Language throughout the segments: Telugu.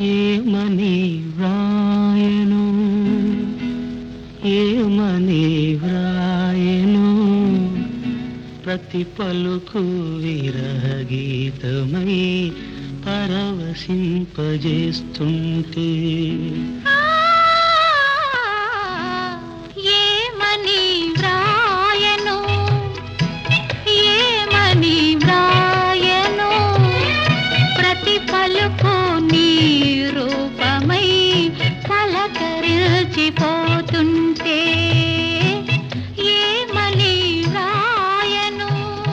ఏమని వ్రాయను ఏమని వ్రాయను ప్రతి పలుకు విరహగీతమై పరవశింపజేస్తుంటే ఏమని వ్రాయను ఏమని వ్రాయను ప్రతి పలుకు నీ రూపమై పలకరిల్చిపోతుంటే ఏమని వ్రాయను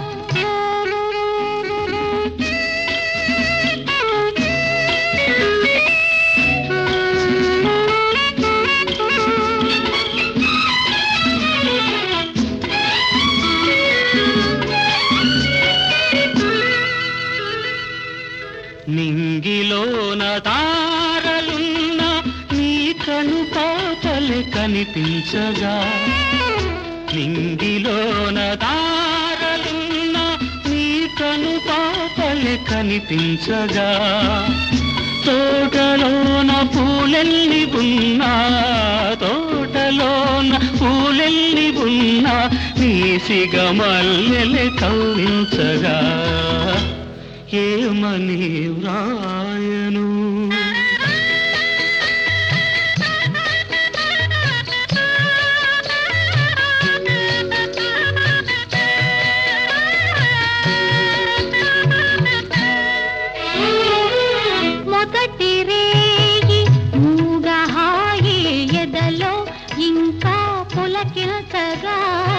నింగిలోన తారలున్న నీ కను పాపలే కనిపించగా నింగిలోన తారలున్న నీ కను పాపలే కనిపించగా తోటలోన పూలెల్లి ఉన్నా తోటలోన పూలెల్లి ఉన్నా నీ సిగమల్లెలే కవ్వించగా ఏమని వ్రాయను మొదటి రేయి మూగహాయి ఎదలో ఇంకా పులకిల్చగా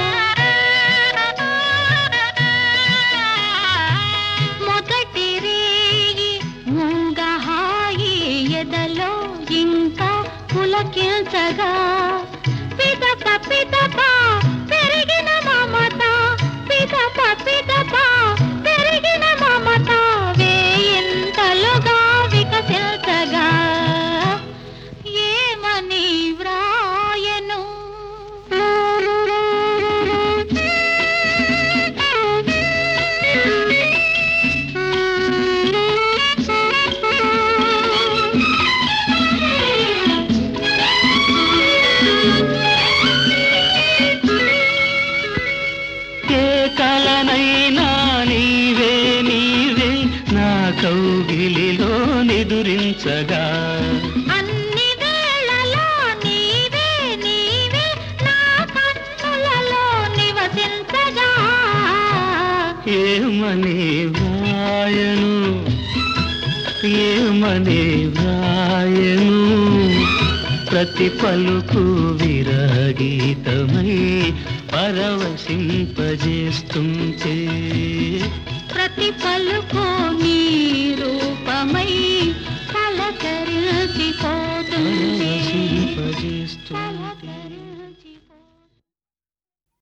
మొదటి రేయి మూగహాయి ఎదలో ఇంకా పులకిల్చగా పిదప పిదప పెరిగిన మమత పిదప పిదప పెరిగిన మమత వేయింతలుగా వికసించగా ఏమని వ్రాయను ఏ కలనైనా నీవే నీవే నా కౌగిలిలో నిదురించగా అన్ని వేళలా నీవే నీవే నా కన్నులలో నివసించగా ఏమని వ్రాయను ఏమని వ్రాయను ప్రతి పలుకు విరగీతమై పరవశింపజేస్తుంటే ప్రతి పలుకు నీ రూపమై